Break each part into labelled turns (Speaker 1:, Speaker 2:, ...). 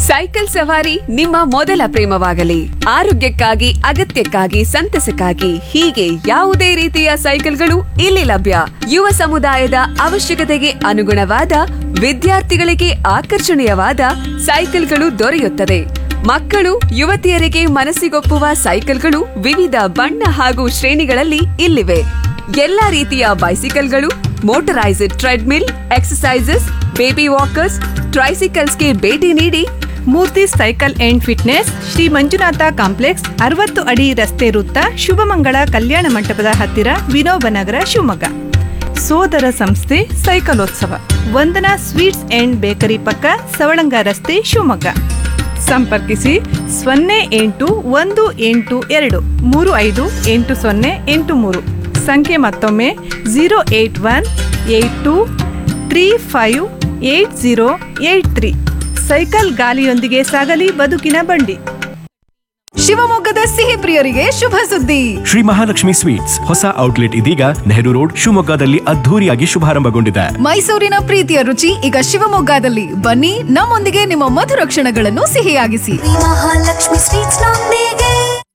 Speaker 1: cycle ಸವಾರಿ ನಿಮ್ಮ ಮೊದಲ ಪ್ರೇಮವಾಗಲಿ ಆರೋಗ್ಯಕ್ಕಾಗಿ ಅಗತ್ಯಕ್ಕಾಗಿ ಸಂತಸಕ್ಕಾಗಿ ಹೀಗೆ ಯಾವುದೇ ರೀತಿಯ ಸೈಕಲ್ಗಳು ಇಲ್ಲಿ ಲಭ್ಯ ಯುವ ಸಮುದಾಯದ ಅವಶ್ಯಕತೆಗೆ ಅನುಗುಣವಾದ ವಿದ್ಯಾರ್ಥಿಗಳಿಗೆ ಆಕರ್ಷಣೀಯವಾದ ಸೈಕಲ್ಗಳು ದೊರೆಯುತ್ತದೆ ಮಕ್ಕಳು ಯುವತಿಯರಿಗೆ ಮನಸ್ಸಿಗೊಪ್ಪುವ ಸೈಕಲ್ಗಳು ವಿವಿಧ ಬಣ್ಣ ಹಾಗೂ ಶ್ರೇಣಿಗಳಲ್ಲಿ ಇಲ್ಲಿವೆ ಎಲ್ಲಾ ರೀತಿಯ ಬೈಸಿಕಲ್ಗಳು ಮೋಟರೈಸ್ಡ್ ಟ್ರೆಡ್ಮಿಲ್ ಎಕ್ಸಸೈಸಸ್ ಬೇಬಿ ವಾಕರ್ಸ್ ಟ್ರೈಸಿಕಲ್ಸ್ಗೆ ಭೇಟಿ ನೀಡಿ
Speaker 2: Murthy cycle and fitness Shri Manjunatha complex ಅರವತ್ತು ಅಡಿ ರಸ್ತೆ ವೃತ್ತ ಶುಭಮಂಗಳ ಕಲ್ಯಾಣ ಮಂಟಪದ ಹತ್ತಿರ ವಿನೋಬ ನಗರ ಶಿವಮೊಗ್ಗ ಸೋದರ ಸಂಸ್ಥೆ ಸೈಕಲೋತ್ಸವ ವಂದನಾ ಸ್ವೀಟ್ಸ್ ಅಂಡ್ ಬೇಕರಿ ಪಕ್ಕ ಸವಳಂಗ ರಸ್ತೆ ಶಿವಮೊಗ್ಗ ಸಂಪರ್ಕಿಸಿ ಸೊನ್ನೆ ಎಂಟು ಒಂದು ಎಂಟು ಎರಡು ಮೂರು ಐದು ಎಂಟು ಸೊನ್ನೆ ಎಂಟು ಮೂರು ಸಂಖ್ಯೆ ಮತ್ತೊಮ್ಮೆ zero eight one eight two three five eight zero eight three cycle ಗಾಲಿಯೊಂದಿಗೆ ಸಾಗಲಿ ಬದುಕಿನ ಬಂಡಿ
Speaker 3: ಶಿವಮೊಗ್ಗದ ಸಿಹಿ ಪ್ರಿಯರಿಗೆ ಶುಭ ಸುದ್ದಿ
Speaker 4: ಶ್ರೀ ಮಹಾಲಕ್ಷ್ಮಿ ಸ್ವೀಟ್ಸ್ ಹೊಸ ಔಟ್ಲೆಟ್ ಇದೀಗ ನೆಹರು ರೋಡ್ ಶಿವಮೊಗ್ಗದಲ್ಲಿ ಅದ್ಧೂರಿಯಾಗಿ ಶುಭಾರಂಭಗೊಂಡಿದೆ
Speaker 3: ಮೈಸೂರಿನ ಪ್ರೀತಿಯ ರುಚಿ ಈಗ ಶಿವಮೊಗ್ಗದಲ್ಲಿ ಬನ್ನಿ ನಮ್ಮೊಂದಿಗೆ ನಿಮ್ಮ ಮಧುರ ಕ್ಷಣಗಳನ್ನು ಸಿಹಿಯಾಗಿಸಿ
Speaker 5: ಮಹಾಲಕ್ಷ್ಮಿ ಸ್ವೀಟ್ಸ್ ನೊಂದಿಗೆ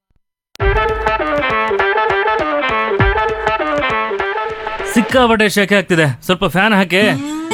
Speaker 6: ಸಿಕ್ಕಾಪಟ್ಟೆ ಶೆಕೆ ಆಗ್ತಿದೆ ಸ್ವಲ್ಪ ಫ್ಯಾನ್ ಹಾಕಿ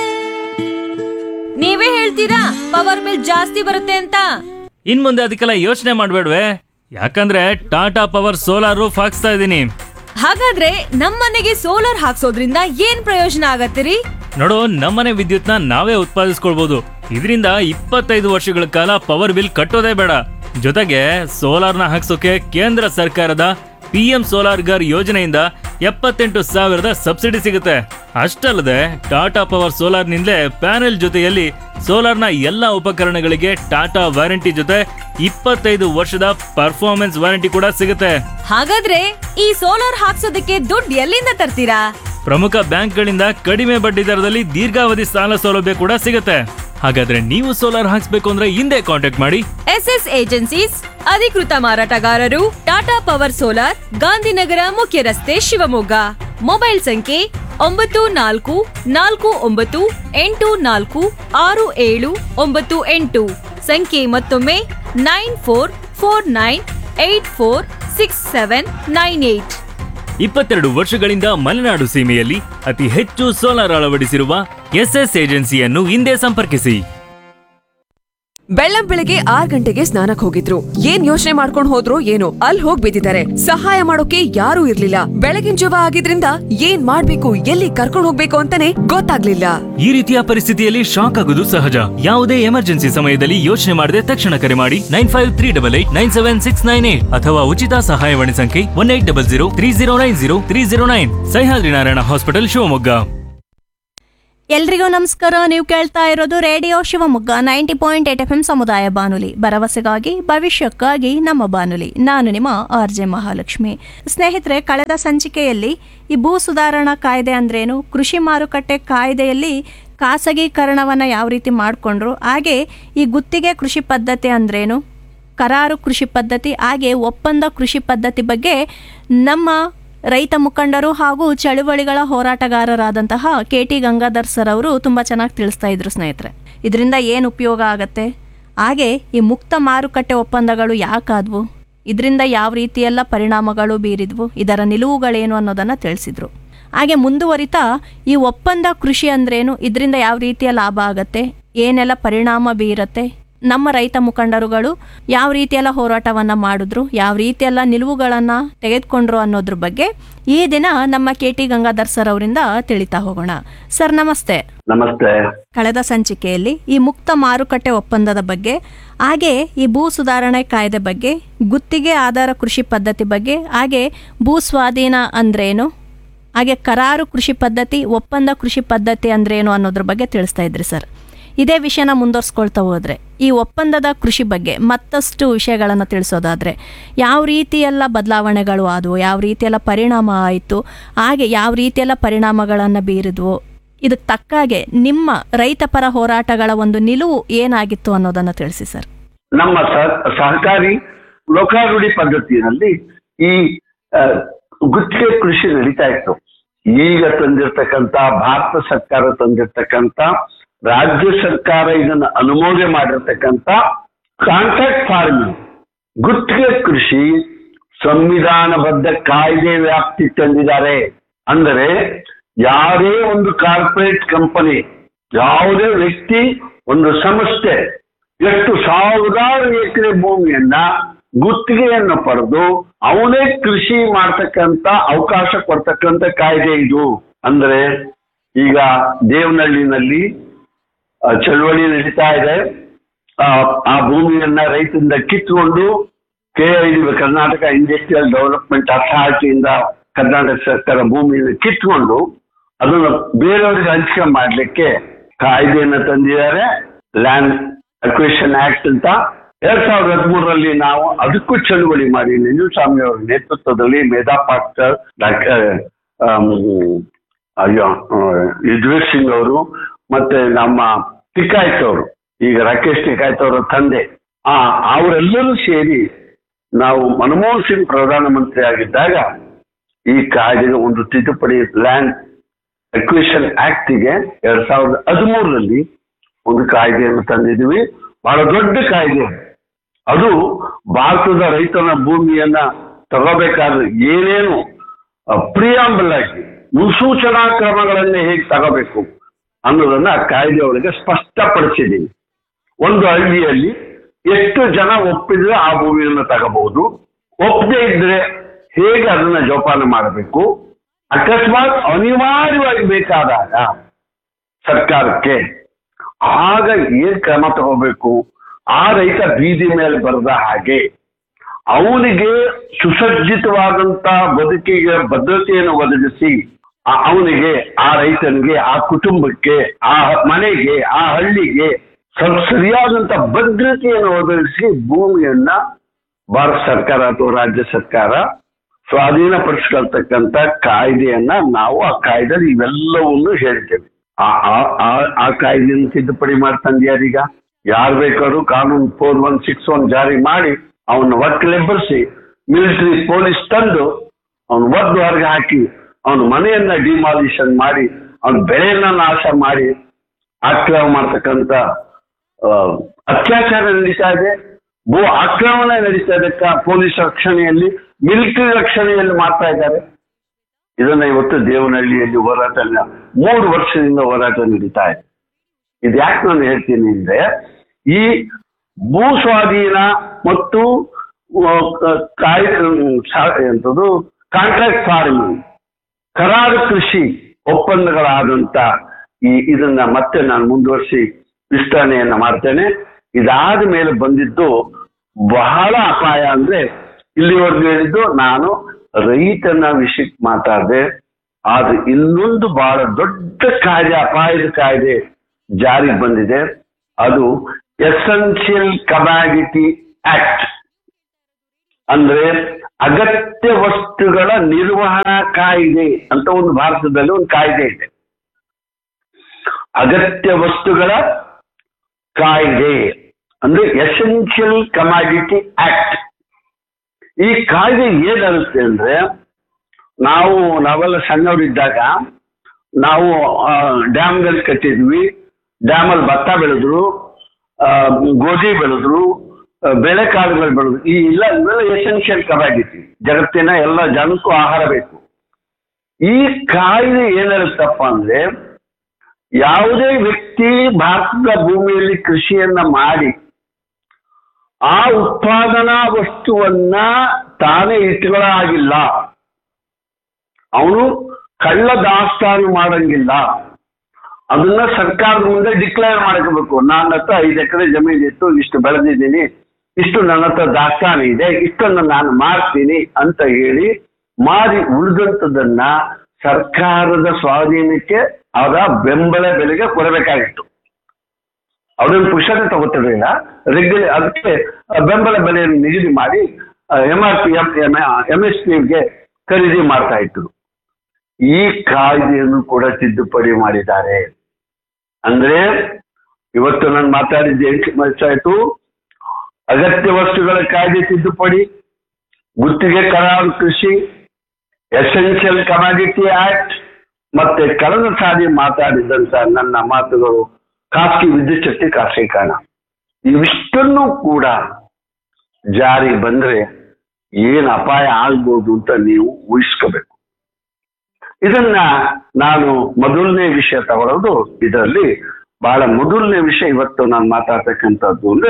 Speaker 7: ನೀವೇ ಹೇಳ್ತೀರಾ ಪವರ್ ಬಿಲ್ ಜಾಸ್ತಿ ಬರುತ್ತೆ ಅಂತ
Speaker 6: ಇನ್ ಮುಂದೆ ಅದಕ್ಕೆಲ್ಲ ಯೋಚನೆ ಮಾಡ್ಬೇಡ್ವೆ ಯಾಕಂದ್ರೆ ಟಾಟಾ ಪವರ್ ಸೋಲಾರ್ ರೂಫ್ ಹಾಕ್ಸ್ತಾ ಇದ್ದೀನಿ
Speaker 7: ಹಾಗಾದ್ರೆ ನಮ್ಮನೆಗೆ ಸೋಲಾರ್ ಹಾಕ್ಸೋದ್ರಿಂದ ಏನ್ ಪ್ರಯೋಜನ ಆಗತ್ತಿರಿ
Speaker 6: ನೋಡು ನಮ್ಮನೆ ವಿದ್ಯುತ್ನ ನಾವೇ ಉತ್ಪಾದಿಸ್ಕೊಳ್ಬಹುದು ಇದರಿಂದ ಇಪ್ಪತ್ತೈದು ವರ್ಷಗಳ ಕಾಲ ಪವರ್ ಬಿಲ್ ಕಟ್ಟೋದೇ ಬೇಡ ಜೊತೆಗೆ ಸೋಲಾರ್ನ ಹಾಕ್ಸೋಕೆ ಕೇಂದ್ರ ಸರ್ಕಾರದ ಪಿ ಎಂ ಸೋಲಾರ್ ಗರ್ ಯೋಜನೆಯಿಂದ ಎಪ್ಪತ್ತೆಂಟು ಸಾವಿರದ ಸಬ್ಸಿಡಿ ಸಿಗುತ್ತೆ ಅಷ್ಟಲ್ಲದೆ ಟಾಟಾ ಪವರ್ ಸೋಲಾರ್ನಿಂದಲೇ ಪ್ಯಾನೆಲ್ ಜೊತೆಯಲ್ಲಿ ಸೋಲಾರ್ನ ಎಲ್ಲ ಉಪಕರಣಗಳಿಗೆ ಟಾಟಾ ವಾರಂಟಿ ಜೊತೆ ಇಪ್ಪತ್ತೈದು ವರ್ಷದ ಪರ್ಫಾರ್ಮೆನ್ಸ್ ವಾರಂಟಿ ಕೂಡ ಸಿಗುತ್ತೆ
Speaker 7: ಹಾಗಾದ್ರೆ ಈ ಸೋಲಾರ್ ಹಾಕ್ಸೋದಕ್ಕೆ ದುಡ್ಡು ಎಲ್ಲಿಂದ ತರ್ತೀರಾ
Speaker 6: ಪ್ರಮುಖ ಬ್ಯಾಂಕ್ಗಳಿಂದ ಕಡಿಮೆ ಬಡ್ಡಿ ದರದಲ್ಲಿ ದೀರ್ಘಾವಧಿ ಸಾಲ ಸೌಲಭ್ಯ ಕೂಡ ಸಿಗುತ್ತೆ ಹಾಗಾದ್ರೆ ನೀವು ಸೋಲಾರ್ ಹಾಕ್ಸ್ಬೇಕು ಅಂದ್ರೆ ಹಿಂದೆ ಕಾಂಟ್ಯಾಕ್ಟ್ ಮಾಡಿ
Speaker 7: ಎಸ್ ಎಸ್ ಏಜೆನ್ಸೀಸ್ ಅಧಿಕೃತ ಮಾರಾಟಗಾರರು ಟಾಟಾ ಪವರ್ ಸೋಲಾರ್ ಗಾಂಧಿನಗರ ಮುಖ್ಯ ರಸ್ತೆ ಶಿವಮೊಗ್ಗ ಮೊಬೈಲ್ ಸಂಖ್ಯೆ ಒಂಬತ್ತು ನಾಲ್ಕು ನಾಲ್ಕು ಒಂಬತ್ತು ಎಂಟು ನಾಲ್ಕು ಆರು ಏಳು ಒಂಬತ್ತು ಎಂಟು ಸಂಖ್ಯೆ ಮತ್ತೊಮ್ಮೆ nine four four nine eight four six seven nine eight
Speaker 6: ಇಪ್ಪತ್ತೆರಡು ವರ್ಷಗಳಿಂದ ಮಲೆನಾಡು ಸೀಮೆಯಲ್ಲಿ ಅತಿ ಹೆಚ್ಚು ಸೋಲಾರ್ ಅಳವಡಿಸಿರುವ ಎಸ್ಎಸ್ ಏಜೆನ್ಸಿಯನ್ನು ಹಿಂದೆ ಸಂಪರ್ಕಿಸಿ
Speaker 1: ಬೆಳ್ಳಂ ಬೆಳಗ್ಗೆ ಆರ್ ಗಂಟೆಗೆ ಸ್ನಾನಕ್ ಹೋಗಿದ್ರು ಏನ್ ಯೋಚನೆ ಮಾಡ್ಕೊಂಡ್ ಹೋದ್ರು ಏನೋ ಅಲ್ಲಿ ಹೋಗ್ ಬಿದ್ದಿದ್ದಾರೆ ಸಹಾಯ ಮಾಡೋಕೆ ಯಾರೂ ಇರ್ಲಿಲ್ಲ ಬೆಳಗಿನ ಜವ ಆಗಿದ್ರಿಂದ ಏನ್ ಮಾಡ್ಬೇಕು ಎಲ್ಲಿ ಕರ್ಕೊಂಡ್ ಹೋಗ್ಬೇಕು ಅಂತಾನೆ ಗೊತ್ತಾಗ್ಲಿಲ್ಲ
Speaker 6: ಈ ರೀತಿಯ ಪರಿಸ್ಥಿತಿಯಲ್ಲಿ ಶಾಕ್ ಆಗುವುದು ಸಹಜ ಯಾವುದೇ ಎಮರ್ಜೆನ್ಸಿ ಸಮಯದಲ್ಲಿ ಯೋಚನೆ ಮಾಡದೆ ತಕ್ಷಣ ಕರೆ ಮಾಡಿ nine five three double eight nine seven six nine eight ಅಥವಾ ಉಚಿತ ಸಹಾಯವಾಣಿ ಸಂಖ್ಯೆ one eight double zero three zero nine zero three zero nine Sahyadri Narayana hospital Shivamogga
Speaker 8: ಎಲ್ರಿಗೂ ನಮಸ್ಕಾರ ನೀವು ಕೇಳ್ತಾ ಇರೋದು radio Shivamogga ninety point eight F M ಸಮುದಾಯ ಬಾನುಲಿ ಭರವಸೆಗಾಗಿ ಭವಿಷ್ಯಕ್ಕಾಗಿ ನಮ್ಮ ಬಾನುಲಿ ನಾನು ನಿಮ್ಮ ಆರ್ ಜೆ ಮಹಾಲಕ್ಷ್ಮಿ ಸ್ನೇಹಿತರೆ ಕಳೆದ ಸಂಚಿಕೆಯಲ್ಲಿ ಈ ಭೂ ಸುಧಾರಣಾ ಕಾಯ್ದೆ ಅಂದ್ರೇನು ಕೃಷಿ ಮಾರುಕಟ್ಟೆ ಕಾಯ್ದೆಯಲ್ಲಿ ಖಾಸಗೀಕರಣವನ್ನು ಯಾವ ರೀತಿ ಮಾಡಿಕೊಂಡ್ರು ಹಾಗೆ ಈ ಗುತ್ತಿಗೆ ಕೃಷಿ ಪದ್ಧತಿ ಅಂದ್ರೇನು ಕರಾರು ಕೃಷಿ ಪದ್ಧತಿ ಹಾಗೆ ಒಪ್ಪಂದ ಕೃಷಿ ಪದ್ಧತಿ ಬಗ್ಗೆ ನಮ್ಮ ರೈತ ಮುಖಂಡರು ಹಾಗೂ ಚಳುವಳಿಗಳ ಹೋರಾಟಗಾರರಾದಂತಹ ಕೆ ಟಿ ಗಂಗಾಧರ್ ಸರ್ ಅವರು ತುಂಬ ಚೆನ್ನಾಗಿ ತಿಳಿಸ್ತಾ ಇದ್ರು ಸ್ನೇಹಿತರೆ ಇದರಿಂದ ಏನು ಉಪಯೋಗ ಆಗತ್ತೆ ಹಾಗೆ ಈ ಮುಕ್ತ ಮಾರುಕಟ್ಟೆ ಒಪ್ಪಂದಗಳು ಯಾಕಾದ್ವು ಇದರಿಂದ ಯಾವ ರೀತಿಯೆಲ್ಲ ಪರಿಣಾಮಗಳು ಬೀರಿದ್ವು ಇದರ ನಿಲುವುಗಳೇನು ಅನ್ನೋದನ್ನು ತಿಳಿಸಿದ್ರು ಹಾಗೆ ಮುಂದುವರಿತಾ ಈ ಒಪ್ಪಂದ ಕೃಷಿ ಅಂದ್ರೇನು ಇದರಿಂದ ಯಾವ ರೀತಿಯ ಲಾಭ ಆಗತ್ತೆ ಏನೆಲ್ಲ ಪರಿಣಾಮ ಬೀರತ್ತೆ ನಮ್ಮ ರೈತ ಮುಖಂಡರುಗಳು ಯಾವ ರೀತಿಯೆಲ್ಲ ಹೋರಾಟವನ್ನ ಮಾಡಿದ್ರು ಯಾವ ರೀತಿಯೆಲ್ಲ ನಿಲುವುಗಳನ್ನ ತೆಗೆದುಕೊಂಡ್ರು ಅನ್ನೋದ್ರ ಬಗ್ಗೆ ಈ ದಿನ ನಮ್ಮ ಕೆ ಟಿ ಗಂಗಾಧರ್ ಸರ್ ಅವರಿಂದ ತಿಳಿತಾ ಹೋಗೋಣ ಸರ್ ನಮಸ್ತೆ
Speaker 9: ನಮಸ್ತೆ
Speaker 8: ಕಳೆದ ಸಂಚಿಕೆಯಲ್ಲಿ ಈ ಮುಕ್ತ ಮಾರುಕಟ್ಟೆ ಒಪ್ಪಂದದ ಬಗ್ಗೆ ಹಾಗೆ ಈ ಭೂ ಸುಧಾರಣೆ ಕಾಯ್ದೆ ಬಗ್ಗೆ ಗುತ್ತಿಗೆ ಆಧಾರ ಕೃಷಿ ಪದ್ಧತಿ ಬಗ್ಗೆ ಹಾಗೆ ಭೂ ಸ್ವಾಧೀನ ಅಂದ್ರೇನು ಹಾಗೆ ಕರಾರು ಕೃಷಿ ಪದ್ಧತಿ ಒಪ್ಪಂದ ಕೃಷಿ ಪದ್ಧತಿ ಅಂದ್ರೇನು ಅನ್ನೋದ್ರ ಬಗ್ಗೆ ತಿಳಿಸ್ತಾ ಇದ್ರಿ ಸರ್ ಇದೇ ವಿಷಯನ ಮುಂದುವರ್ಸ್ಕೊಳ್ತಾ ಹೋದ್ರೆ ಈ ಒಪ್ಪಂದದ ಕೃಷಿ ಬಗ್ಗೆ ಮತ್ತಷ್ಟು ವಿಷಯಗಳನ್ನು ತಿಳಿಸೋದಾದ್ರೆ ಯಾವ ರೀತಿಯೆಲ್ಲ ಬದಲಾವಣೆಗಳು ಆದವು ಯಾವ ರೀತಿಯೆಲ್ಲ ಪರಿಣಾಮ ಆಯಿತು ಹಾಗೆ ಯಾವ ರೀತಿಯೆಲ್ಲ ಪರಿಣಾಮಗಳನ್ನು ಬೀರಿದ್ವು ಇದಕ್ಕೆ ತಕ್ಕಾಗೆ ನಿಮ್ಮ ರೈತ ಪರ ಹೋರಾಟಗಳ ಒಂದು ನಿಲುವು ಏನಾಗಿತ್ತು ಅನ್ನೋದನ್ನು ತಿಳಿಸಿ ಸರ್
Speaker 9: ನಮ್ಮ ಸಹ- ಸಹಕಾರಿ ಲೋಕಾರೂಢಿ ಪದ್ಧತಿಯಲ್ಲಿ ಈ ಆ, ಗುತ್ತಿಗೆ ಕೃಷಿ ನಡೀತಾ ಇತ್ತು ಈಗ ತಂದಿರ್ತಕ್ಕಂತ ಭಾರತ ಸರ್ಕಾರ ತಂದಿರ್ತಕ್ಕಂತ ರಾಜ್ಯ ಸರ್ಕಾರ ಇದನ್ನ ಅನುಮೋದನೆ ಮಾಡಿರ್ತಕ್ಕಂತ ಕಾಂಟ್ರಾಕ್ಟ್ ಫಾರ್ಮಿಂಗ್ ಗುತ್ತಿಗೆ ಕೃಷಿ ಸಂವಿಧಾನಬದ್ಧ ಕಾಯ್ದೆ ವ್ಯಾಪ್ತಿ ತಂದಿದ್ದಾರೆ ಅಂದರೆ ಯಾವುದೇ ಒಂದು ಕಾರ್ಪೊರೇಟ್ ಕಂಪನಿ ಯಾವುದೇ ವ್ಯಕ್ತಿ ಒಂದು ಸಂಸ್ಥೆ ಎಷ್ಟು ಸಾವಿರಾರು ಎಕರೆ ಭೂಮಿಯನ್ನ ಗುತ್ತಿಗೆಯನ್ನು ಪಡೆದು ಅವನೇ ಕೃಷಿ ಮಾಡ್ತಕ್ಕಂತ ಅವಕಾಶ ಕೊಡ್ತಕ್ಕಂತ ಕಾಯ್ದೆ ಇದು ಅಂದ್ರೆ ಈಗ ದೇವನಹಳ್ಳಿನಲ್ಲಿ ಆ, ಚಳವಳಿ ನಡೀತಾ ಇದೆ ಆ, ಆ ಭೂಮಿಯನ್ನ ರೈತರಿಂದ ಕಿತ್ಕೊಂಡು K I Karnataka industrial development ಅಥಾರಿಟಿಯಿಂದ ಕರ್ನಾಟಕ ಸರ್ಕಾರ ಭೂಮಿಯನ್ನು ಕಿತ್ಕೊಂಡು ಅದನ್ನು ಬೇರೆಯವರಿಗೆ ಹಂಚಿಕೆ ಮಾಡಲಿಕ್ಕೆ ಕಾಯ್ದೆಯನ್ನು ತಂದಿದ್ದಾರೆ ಲ್ಯಾಂಡ್ ಅಕ್ವೇಷನ್ ಆಕ್ಟ್ ಅಂತ ಎರಡ್ ಸಾವಿರದ ಹದಿಮೂರರಲ್ಲಿ ನಾವು ಅದಕ್ಕೂ ಚಳುವಳಿ ಮಾಡಿ ನಂಜುಸ್ವಾಮಿ ಅವರ ನೇತೃತ್ವದಲ್ಲಿ ಮೇಧಾ ಪಾಟ್ಕರ್ ಡಾಕ್ಟರ್ ಅಯ್ಯೋ ಯುಜ್ವೀರ್ ಸಿಂಗ್ ಅವರು ಮತ್ತೆ ನಮ್ಮ ಟಿಕಾಯ್ತ್ ಅವರು ಈಗ ರಾಕೇಶ್ ಟಿಕಾಯ್ತ್ ಅವರ ತಂದೆ ಆ ಅವರೆಲ್ಲರೂ ಸೇರಿ ನಾವು ಮನಮೋಹನ್ ಸಿಂಗ್ ಪ್ರಧಾನಮಂತ್ರಿ ಆಗಿದ್ದಾಗ ಈ ಕಾಯ್ದೆಗೆ ಒಂದು ತಿದ್ದುಪಡಿ ಲ್ಯಾಂಡ್ ಅಕ್ವಿಷನ್ ಆಕ್ಟ್ಗೆ ಎರಡ್ ಸಾವಿರದ ಹದಿಮೂರರಲ್ಲಿ ಒಂದು ಕಾಯ್ದೆಯನ್ನು ತಂದಿದ್ವಿ ಬಹಳ ದೊಡ್ಡ ಕಾಯ್ದೆ ಅದು ಭಾರತದ ರೈತನ ಭೂಮಿಯನ್ನ ತಗೋಬೇಕಾದ್ರೆ ಏನೇನು ಪ್ರಿಯಾಂಬಲ್ ಆಗಿ ಮುನ್ಸೂಚನಾ ಕ್ರಮಗಳನ್ನೇ ಹೇಗೆ ತಗೋಬೇಕು ಅನ್ನೋದನ್ನ ಆ ಕಾಯ್ದೆ ಒಳಗೆ ಸ್ಪಷ್ಟಪಡಿಸಿದ್ದೀನಿ ಒಂದು ಹಳ್ಳಿಯಲ್ಲಿ ಎಷ್ಟು ಜನ ಒಪ್ಪಿದ್ರೆ ಆ ಭೂಮಿಯನ್ನು ತಗೋಬಹುದು ಒಪ್ಪದೇ ಇದ್ರೆ ಹೇಗೆ ಅದನ್ನ ಜೋಪಾನ ಮಾಡಬೇಕು ಅಕಸ್ಮಾತ್ ಅನಿವಾರ್ಯವಾಗಿ ಬೇಕಾದಾಗ ಸರ್ಕಾರಕ್ಕೆ ಆಗ ಏನ್ ಕ್ರಮ ತಗೋಬೇಕು ಆ ರೈತ ಬೀದಿ ಮೇಲೆ ಬರದ ಹಾಗೆ ಅವನಿಗೆ ಸುಸಜ್ಜಿತವಾದಂತ ಬದುಕಿಗೆ ಭದ್ರತೆಯನ್ನು ಒದಗಿಸಿ ಆ- ಅವನಿಗೆ ಆ ರೈತನಿಗೆ ಆ ಕುಟುಂಬಕ್ಕೆ ಆ ಮನೆಗೆ ಆ ಹಳ್ಳಿಗೆ ಸ್ವಲ್ಪ ಸರಿಯಾದಂತ ಭದ್ರತೆಯನ್ನು ಒದಗಿಸಿ ಭೂಮಿಯನ್ನ ಭಾರತ ಸರ್ಕಾರ ಅಥವಾ ರಾಜ್ಯ ಸರ್ಕಾರ ಸ್ವಾಧೀನಪಡಿಸ್ಕೊಳ್ತಕ್ಕಂತ ಕಾಯ್ದೆಯನ್ನ ನಾವು ಆ ಕಾಯ್ದೆಯಲ್ಲಿ ಇವೆಲ್ಲವನ್ನು ಹೇಳ್ತೇವೆ ಆ ಆ- ಆ- ಆ ಕಾಯ್ದೆಯನ್ನು ತಿದ್ದುಪಡಿ ಮಾಡ್ತಂದ್ಯಾರೀಗ ಯಾರು ಬೇಕಾದ್ರೂ ಕಾನೂನು ಫೋರ್ ಒನ್ ಸಿಕ್ಸ್ ಒನ್ ಜಾರಿ ಮಾಡಿ ಅವನ್ನ ಒಟ್ಟಲೆಬ್ಬರಿಸಿ ಮಿಲಿಟರಿ ಪೊಲೀಸ್ ತಂದು ಅವನು ಒದ್ದು ಹೊರಗೆ ಹಾಕಿ ಅವನ ಮನೆಯನ್ನ ಡಿಮಾಲಿಷನ್ ಮಾಡಿ ಅವನ ಬೆಳೆಯನ್ನ ನಾಶ ಮಾಡಿ ಆಕ್ರಮ ಮಾಡ್ತಕ್ಕಂಥ ಆ, ಅತ್ಯಾಚಾರ ನಡೀತಾ ಇದೆ ಭೂ ಆಕ್ರಮಣ ನಡೀತಾ ಇದೆ ಕ- ಪೊಲೀಸ್ ರಕ್ಷಣೆಯಲ್ಲಿ ಮಿಲಿಟರಿ ರಕ್ಷಣೆಯಲ್ಲಿ ಮಾಡ್ತಾ ಇದ್ದಾರೆ ಇದನ್ನ ಇವತ್ತು ದೇವನಹಳ್ಳಿಯಲ್ಲಿ ಹೋರಾಟ ನ- ಮೂರು ವರ್ಷದಿಂದ ಹೋರಾಟ ನಡೀತಾ ಇದೆ ಇದು ಯಾಕೆ ನಾನು ಹೇಳ್ತೀನಿ ಅಂದ್ರೆ ಈ ಭೂ ಸ್ವಾಧೀನ ಮತ್ತು ಆ, ಕ- ಕಾಯ್ದೆ ಹ್ಮ್, ಸಾ- ಎಂತದು ಕಾಂಟ್ರಾಕ್ಟ್ ಫಾರ್ಮಿಂಗ್ ಕರಾರು ಕೃಷಿ ಒಪ್ಪಂದಗಳಾದಂತ ಈ ಇದನ್ನ ಮತ್ತೆ ನಾನು ಮುಂದುವರಿಸಿ ವಿಸ್ತರಣೆಯನ್ನ ಮಾಡ್ತೇನೆ ಇದಾದ ಮೇಲೆ ಬಂದಿದ್ದು ಬಹಳ ಅಪಾಯ ಅಂದ್ರೆ ಇಲ್ಲಿವರೆಗೂ ಹೇಳಿದ್ದು ನಾನು ರೈತನ ವಿಷಯಕ್ಕೆ ಮಾತಾಡಿದೆ ಆದ್ರೆ ಇನ್ನೊಂದು ಬಹಳ ದೊಡ್ಡ ಕಾಯ್ದೆ ಅಪಾಯದ ಕಾಯ್ದೆ ಜಾರಿಗೆ ಬಂದಿದೆ ಅದು ಎಸೆನ್ಷಿಯಲ್ ಕಮಾಡಿಟಿ ಆಕ್ಟ್ ಅಂದ್ರೆ ಅಗತ್ಯ ವಸ್ತುಗಳ ನಿರ್ವಹಣಾ ಕಾಯ್ದೆ ಅಂತ ಒಂದು ಭಾರತದಲ್ಲಿ ಒಂದು ಕಾಯ್ದೆ ಇದೆ ಅಗತ್ಯ ವಸ್ತುಗಳ ಕಾಯ್ದೆ ಅಂದ್ರೆ ಎಸೆನ್ಷಿಯಲ್ ಕಮಾಡಿಟಿ ಆಕ್ಟ್ ಈ ಕಾಯ್ದೆ ಏನಾಗುತ್ತೆ ಅಂದ್ರೆ ನಾವು ನಾವೆಲ್ಲ ಸಣ್ಣವರಿದ್ದಾಗ ನಾವು ಡ್ಯಾಮ್ಗಳು ಕಟ್ಟಿದ್ವಿ ಡ್ಯಾಮಲ್ಲಿ ಭತ್ತ ಬೆಳೆದ್ರು ಆ, ಗೋಧಿ ಬೆಳೆದ್ರು ಆ, ಬೆಳೆಕಾಳುಗಳು ಬೆಳೆದ್ರು ಈ ಇಲ್ಲ ಇವೆಲ್ಲ ಎಸೆನ್ಷಿಯಲ್ ಕಮಾಡಿಟಿ ಜಗತ್ತಿನ ಎಲ್ಲ ಜನಕ್ಕೂ ಆಹಾರ ಬೇಕು ಈ ಕಾಯ್ದೆ ಏನಿರುತ್ತಪ್ಪ ಅಂದ್ರೆ ಯಾವುದೇ ವ್ಯಕ್ತಿ ಭಾರತದ ಭೂಮಿಯಲ್ಲಿ ಕೃಷಿಯನ್ನ ಮಾಡಿ ಆ ಉತ್ಪಾದನಾ ವಸ್ತುವನ್ನ ತಾನೇ ಇಟ್ಕೊಳ್ಳೋ ಆಗಿಲ್ಲ ಅವನು ಕಳ್ಳ ದಾಸ್ತಾನು ಮಾಡಂಗಿಲ್ಲ ಅದನ್ನ ಸರ್ಕಾರದ ಮುಂದೆ ಡಿಕ್ಲೇರ್ ಮಾಡ್ಕೋಬೇಕು ನನ್ನ ಹತ್ರ ಐದು ಎಕರೆ ಜಮೀನು ಇತ್ತು ಇಷ್ಟು ಬೆಳೆದಿದ್ದೀನಿ ಇಷ್ಟು ನನ್ನ ಹತ್ರ ದಾಸ್ತಾನು ಇದೆ ಇಷ್ಟನ್ನು ನಾನು ಮಾಡ್ತೀನಿ ಅಂತ ಹೇಳಿ ಮಾರಿ ಉಳಿದಂಥದ್ದನ್ನ ಸರ್ಕಾರದ ಸ್ವಾಧೀನಕ್ಕೆ ಅವರ ಬೆಂಬಲ ಬೆಲೆಗೆ ಕೊಡಬೇಕಾಗಿತ್ತು ಅವ್ರೇನು ಪುರುಷನೇ ತಗೋತಿರ್ಲಿಲ್ಲ ರೆಗ್ಯುಲರ್ ಅದಕ್ಕೆ ಬೆಂಬಲ ಬೆಲೆಯನ್ನು ನಿಗದಿ ಮಾಡಿ M R P M S ಪಿಗೆ ಖರೀದಿ ಮಾಡ್ತಾ ಇದ್ರು ಈ ಕಾಯ್ದೆಯನ್ನು ಕೂಡ ತಿದ್ದುಪಡಿ ಮಾಡಿದ್ದಾರೆ ಅಂದ್ರೆ ಇವತ್ತು ನಾನು ಮಾತಾಡಿದ್ದು ಎಂಟು ವರ್ಷ ಆಯ್ತು ಅಗತ್ಯ ವಸ್ತುಗಳ ಕಾಯ್ದೆ ತಿದ್ದುಪಡಿ ಗುತ್ತಿಗೆ ಕರಾರು ಕೃಷಿ ಎಸೆನ್ಷಿಯಲ್ ಕಮಾಡಿಟಿ ಆಕ್ಟ್ ಮತ್ತೆ ಕಳೆದ ಸಾರಿ ಮಾತಾಡಿದಂತ ನನ್ನ ಮಾತುಗಳು ಖಾಸಗಿ ವಿದ್ಯುತ್ ಶಕ್ತಿ ಖಾಸಗೀಕರಣ ಇವಿಷ್ಟನ್ನು ಕೂಡ ಜಾರಿ ಬಂದ್ರೆ ಏನ್ ಅಪಾಯ ಆಗ್ಬೋದು ಅಂತ ನೀವು ಊಹಿಸ್ಕೋಬೇಕು ಇದನ್ನ ನಾನು ಮೊದಲನೇ ವಿಷಯ ತಗೊಳ್ಳೋದು ಇದರಲ್ಲಿ ಬಹಳ ಮೊದಲನೇ ವಿಷಯ ಇವತ್ತು ನಾನು ಮಾತಾಡ್ತಕ್ಕಂಥದ್ದು ಅಂದ್ರೆ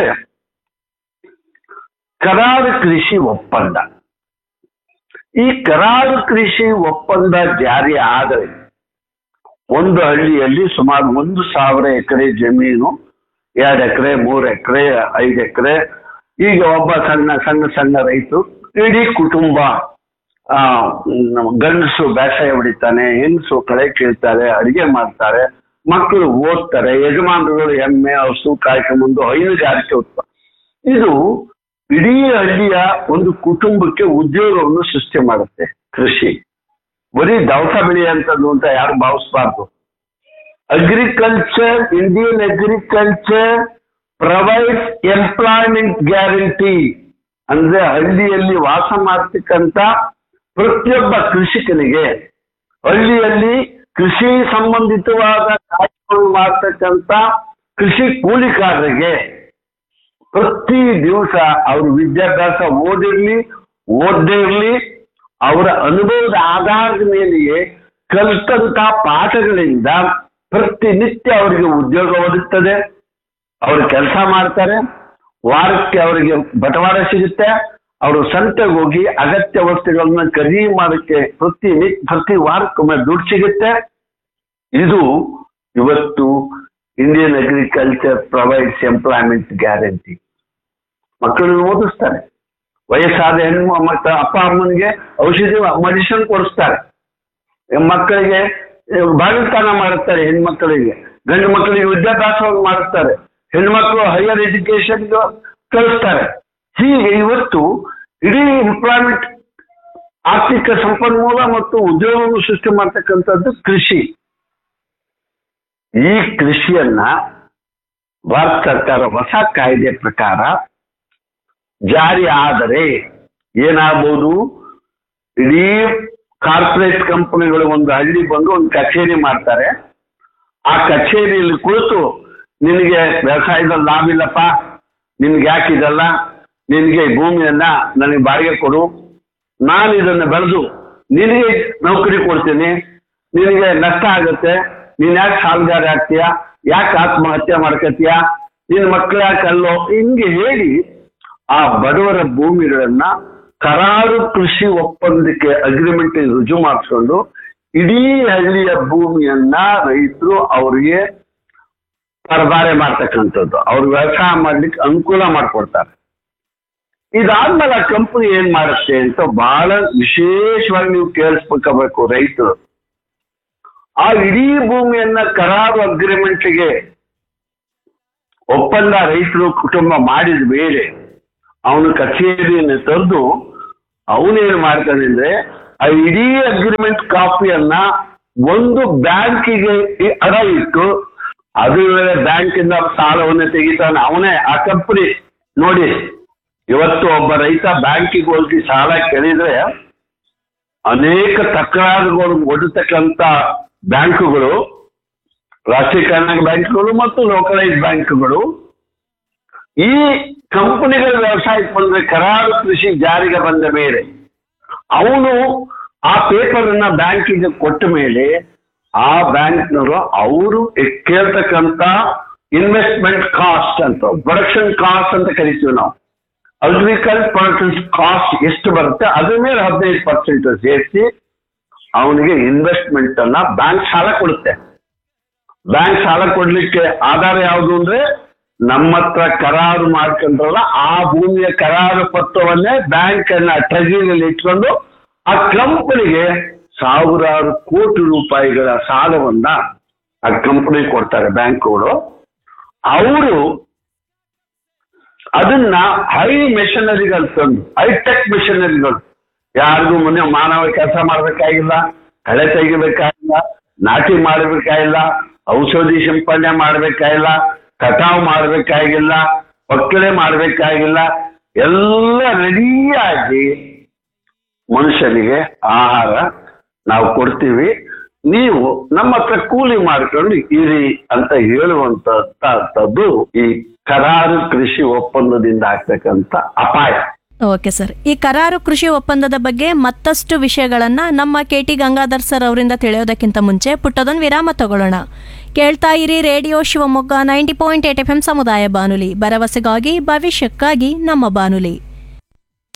Speaker 9: ಕರಾರು ಕೃಷಿ ಒಪ್ಪಂದ ಈ ಕರಾರು ಕೃಷಿ ಒಪ್ಪಂದ ಜಾರಿ ಆದರೆ ಒಂದು ಹಳ್ಳಿಯಲ್ಲಿ ಸುಮಾರು ಒಂದು ಸಾವಿರ ಎಕರೆ ಜಮೀನು ಎರಡು ಎಕರೆ ಮೂರು ಎಕರೆ ಐದು ಎಕರೆ ಈಗ ಒಬ್ಬ ಸಣ್ಣ ಸಣ್ಣ ಸಣ್ಣ ರೈತರು ಇಡೀ ಕುಟುಂಬ ಆ ಮ್, ಗಂಡಸು ಬೇಸಾಯ ಹೊಡಿತಾನೆ ಹೆಂಗಸು ಕಳೆ ಕೀಳ್ತಾರೆ ಅಡಿಗೆ ಮಾಡ್ತಾರೆ ಮಕ್ಕಳು ಓದ್ತಾರೆ ಯಜಮಾನರುಗಳು ಎಮ್ಮೆ ಹಸು ಕಾಯ್ಕೊಂಬಂದು ಹೈನುಗಾರಿಕೆ ಉತ್ಪ ಇದು ಇಡೀ ಹಳ್ಳಿಯ ಒಂದು ಕುಟುಂಬಕ್ಕೆ ಉದ್ಯೋಗವನ್ನು ಸೃಷ್ಟಿ ಮಾಡುತ್ತೆ ಕೃಷಿ ಬರೀ ದವಸ ಬೆಳೆಯುವಂಥದ್ದು ಅಂತ ಯಾರು ಭಾವಿಸ್ಬಾರ್ದು agriculture Indian agriculture provides employment guarantee ಅಂದ್ರೆ ಹಳ್ಳಿಯಲ್ಲಿ ವಾಸ ಮಾಡ್ತಕ್ಕಂಥ ಪ್ರತಿಯೊಬ್ಬ ಕೃಷಿಕನಿಗೆ ಹಳ್ಳಿಯಲ್ಲಿ ಕೃಷಿ ಸಂಬಂಧಿತವಾದ ಕಾರ್ಯಗಳು ಮಾಡ್ತಕ್ಕಂಥ ಕೃಷಿ ಕೂಲಿಕಾರರಿಗೆ ಪ್ರತಿ ದಿವಸ ಅವ್ರ ವಿದ್ಯಾಭ್ಯಾಸ ಓದಿರ್ಲಿ ಓದದೇ ಇರ್ಲಿ ಅವರ ಅನುಭವದ ಆಧಾರದ ಮೇಲೆಯೇ ಕಲಿತಂತ ಪಾಠಗಳಿಂದ ಪ್ರತಿನಿತ್ಯ ಅವರಿಗೆ ಉದ್ಯೋಗ ಒದಗ್ತದೆ ಅವರು ಕೆಲಸ ಮಾಡ್ತಾರೆ ವಾರಕ್ಕೆ ಅವರಿಗೆ ಬಟವಾಡ ಸಿಗುತ್ತೆ ಅವರು ಸಂತೆಗೆ ಹೋಗಿ ಅಗತ್ಯ ವಸ್ತುಗಳನ್ನ ಖರೀದಿ ಮಾಡೋಕ್ಕೆ ಪ್ರತಿ ನಿತ್ ಪ್ರತಿ ವಾರಕ್ಕೊಮ್ಮೆ ದುಡ್ಡು ಸಿಗುತ್ತೆ ಇದು ಇವತ್ತು Indian agriculture provides employment guarantee ಮಕ್ಕಳನ್ನು ಓದಿಸ್ತಾರೆ ವಯಸ್ಸಾದ ಹೆಣ್ಣು ಮಕ್ಕಳ ಅಪ್ಪ ಅಮ್ಮನಿಗೆ ಔಷಧಿ ಮೆಡಿಸಿನ್ ಕೊಡಿಸ್ತಾರೆ ಮಕ್ಕಳಿಗೆ ಬಾಗಿಲ್ತನ ಮಾಡುತ್ತಾರೆ ಹೆಣ್ಮಕ್ಕಳಿಗೆ ಗಂಡು ಮಕ್ಕಳಿಗೆ ವಿದ್ಯಾಭ್ಯಾಸವನ್ನು ಮಾಡುತ್ತಾರೆ ಹೆಣ್ಮಕ್ಳು ಹೈಯರ್ ಎಜುಕೇಶನ್ ಕಳಿಸ್ತಾರೆ ಹೀಗೆ ಇವತ್ತು ಇಡೀ ಎಂಪ್ಲಾಯ್ಮೆಂಟ್ ಆರ್ಥಿಕ ಸಂಪನ್ಮೂಲ ಮತ್ತು ಉದ್ಯೋಗವನ್ನು ಸೃಷ್ಟಿ ಮಾಡ್ತಕ್ಕಂಥದ್ದು ಕೃಷಿ ಈ ಕೃಷಿಯನ್ನ ಭಾರತ ಸರ್ಕಾರ ಹೊಸ ಕಾಯ್ದೆ ಪ್ರಕಾರ ಜಾರಿ ಆದರೆ ಏನಾಗಬಹುದು ಇಡೀ ಕಾರ್ಪೊರೇಟ್ ಕಂಪನಿಗಳು ಒಂದು ಹಳ್ಳಿ ಬಂದು ಒಂದು ಕಚೇರಿ ಮಾಡ್ತಾರೆ ಆ ಕಚೇರಿಯಲ್ಲಿ ಕುಳಿತು ನಿನಗೆ ವ್ಯವಸಾಯದಲ್ಲಿ ಲಾಭ ಇಲ್ಲಪ್ಪ ನಿನ್ಗೆ ಯಾಕಿದಲ್ಲ ನಿನಗೆ ಈ ಭೂಮಿಯನ್ನ ನನಗೆ ಬಾಡಿಗೆ ಕೊಡು ನಾನು ಇದನ್ನ ಬೆಳೆದು ನಿನಗೆ ನೌಕರಿ ಕೊಡ್ತೀನಿ ನಿನಗೆ ನಷ್ಟ ಆಗುತ್ತೆ ನೀನ್ ಯಾಕೆ ಸಾಲಗಾರ ಆಗ್ತೀಯ ಯಾಕೆ ಆತ್ಮಹತ್ಯೆ ಮಾಡ್ಕತೀಯ ನಿನ್ನ ಮಕ್ಕಳು ಯಾಕೆ ಅಲ್ಲೋ ಹಿಂಗೆ ಹೇಳಿ ಆ ಬಡವರ ಭೂಮಿಗಳನ್ನ ಕರಾರು ಕೃಷಿ ಒಪ್ಪಂದಕ್ಕೆ ಅಗ್ರಿಮೆಂಟ್ ರುಜು ಮಾಡಿಸ್ಕೊಂಡು ಇಡೀ ಹಳ್ಳಿಯ ಭೂಮಿಯನ್ನ ರೈತರು ಅವರಿಗೆ ಪರಬಾರೆ ಮಾಡ್ತಕ್ಕಂಥದ್ದು ಅವ್ರು ವ್ಯವಸಾಯ ಮಾಡ್ಲಿಕ್ಕೆ ಅನುಕೂಲ ಮಾಡ್ಕೊಡ್ತಾರೆ ಇದಾದ್ಮೇಲೆ ಆ ಕಂಪನಿ ಏನ್ ಮಾಡುತ್ತೆ ಅಂತ ಬಹಳ ವಿಶೇಷವಾಗಿ ನೀವು ಕೇಳಿಸ್ಬೇಕಬೇಕು ರೈತರು ಆ ಇಡೀ ಭೂಮಿಯನ್ನ ಕರಾರು ಅಗ್ರಿಮೆಂಟ್ಗೆ ಒಪ್ಪಂದ ರೈತರು ಕುಟುಂಬ ಮಾಡಿದ ಮೇಲೆ ಅವನು ಕಚೇರಿಯನ್ನು ತಂದು ಅವನೇನು ಮಾಡ್ತಾನೆ ಅಂದ್ರೆ ಆ ಇಡೀ ಅಗ್ರಿಮೆಂಟ್ ಕಾಪಿಯನ್ನ ಒಂದು ಬ್ಯಾಂಕಿಗೆ ಅಡ ಇಟ್ಟು ಅದು ವೇಳೆ ಬ್ಯಾಂಕಿಂದ ಸಾಲವನ್ನು ತೆಗಿತಾನೆ ಅವನೇ ಆ ಕಂಪನಿ ನೋಡಿ ಇವತ್ತು ಒಬ್ಬ ರೈತ ಬ್ಯಾಂಕಿಗೆ ಹೋಗಿ ಸಾಲ ಕೇಳಿದ್ರೆ ಅನೇಕ ತಕರಾರುಗಳು ಒಡ್ಡತಕ್ಕಂತ ಬ್ಯಾಂಕುಗಳು ರಾಷ್ಟ್ರೀಕರಣ ಬ್ಯಾಂಕ್ಗಳು ಮತ್ತು ಲೋಕಲೈಸ್ ಬ್ಯಾಂಕ್ಗಳು ಈ ಕಂಪನಿಗಳ ವ್ಯವಸಾಯಕ್ಕೆ ಬಂದ್ರೆ ಕರಾರು ಕೃಷಿ ಜಾರಿಗೆ ಬಂದ ಮೇಲೆ ಅವನು ಆ ಪೇಪರ್ ಅನ್ನ ಬ್ಯಾಂಕಿಗೆ ಕೊಟ್ಟ ಮೇಲೆ ಆ ಬ್ಯಾಂಕ್ನವರು ಅವರು ಕೇಳ್ತಕ್ಕಂತ ಇನ್ವೆಸ್ಟ್ಮೆಂಟ್ ಕಾಸ್ಟ್ ಅಂತ ಪ್ರೊಡಕ್ಷನ್ ಕಾಸ್ಟ್ ಅಂತ ಕರಿತೀವಿ ನಾವು ಅಗ್ರಿಕಲ್ ಪ್ರೊಡಕ್ಷನ್ ಕಾಸ್ಟ್ ಎಷ್ಟು ಬರುತ್ತೆ ಅದ್ರ ಮೇಲೆ ಹದಿನೈದು ಪರ್ಸೆಂಟ್ ಸೇರಿಸಿ ಅವನಿಗೆ ಇನ್ವೆಸ್ಟ್ಮೆಂಟ್ ಅನ್ನ ಬ್ಯಾಂಕ್ ಸಾಲ ಕೊಡುತ್ತೆ ಬ್ಯಾಂಕ್ ಸಾಲ ಕೊಡ್ಲಿಕ್ಕೆ ಆಧಾರ ಯಾವುದು ಅಂದ್ರೆ ನಮ್ಮ ಹತ್ರ ಕರಾರು ಮಾಡ್ಕೊಂಡ್ರಲ್ಲ ಆ ಭೂಮಿಯ ಕರಾರು ಪತ್ರವನ್ನೇ ಬ್ಯಾಂಕ್ ಅನ್ನ ಟ್ರೆಜರಿಯಲ್ಲಿ ಇಟ್ಕೊಂಡು ಆ ಕಂಪನಿಗೆ ಸಾವಿರಾರು ಕೋಟಿ ರೂಪಾಯಿಗಳ ಸಾಲವನ್ನ ಆ ಕಂಪನಿ ಕೊಡ್ತಾರೆ ಬ್ಯಾಂಕ್ಗಳು ಅವರು ಅದನ್ನ ಹೈ ಮೆಷನರಿಗಳು ತಂದು ಹೈಟೆಕ್ ಮೆಷನರಿಗಳು ಯಾರಿಗೂ ಮೊನ್ನೆ ಮಾನವ ಕೆಲಸ ಮಾಡಬೇಕಾಗಿಲ್ಲ ಕಳೆ ತೆಗಿಬೇಕಾಗಿಲ್ಲ ನಾಟಿ ಮಾಡಬೇಕಾಗಿಲ್ಲ ಔಷಧಿ ಸಿಂಪಡಣೆ ಮಾಡಬೇಕಾಗಿಲ್ಲ ಕಟಾವು ಮಾಡಬೇಕಾಗಿಲ್ಲ ಒಕ್ಕಳೆ ಮಾಡಬೇಕಾಗಿಲ್ಲ ಎಲ್ಲ ರೆಡಿಯಾಗಿ ಮನುಷ್ಯನಿಗೆ ಆಹಾರ ನಾವು ಕೊಡ್ತೀವಿ ನೀವು ನಮ್ಮ ಹತ್ರ ಕೂಲಿ ಮಾಡ್ಕೊಂಡು ಇರಿ ಅಂತ ಹೇಳುವಂತದ್ದು ಈ ಕರಾರು ಕೃಷಿ ಒಪ್ಪಂದದಿಂದ ಆಗ್ತಕ್ಕಂಥ ಅಪಾಯ
Speaker 8: ಓಕೆ ಸರ್ ಈ ಕರಾರು ಕೃಷಿ ಒಪ್ಪಂದದ ಬಗ್ಗೆ ಮತ್ತಷ್ಟು ವಿಷಯಗಳನ್ನ ನಮ್ಮ ಕೆ ಟಿ ಗಂಗಾಧರ್ ಸರ್ ಅವರಿಂದ ತಿಳಿಯೋದಕ್ಕಿಂತ ಮುಂಚೆ ಪುಟ್ಟದೊಂದು ವಿರಾಮ ತಗೊಳ್ಳೋಣ ಕೇಳ್ತಾ ಇರಿ radio Shivamogga ninety point eight F M ಸಮುದಾಯ ಬಾನುಲಿ ಭರವಸೆಗಾಗಿ ಭವಿಷ್ಯಕ್ಕಾಗಿ ನಮ್ಮ ಬಾನುಲಿ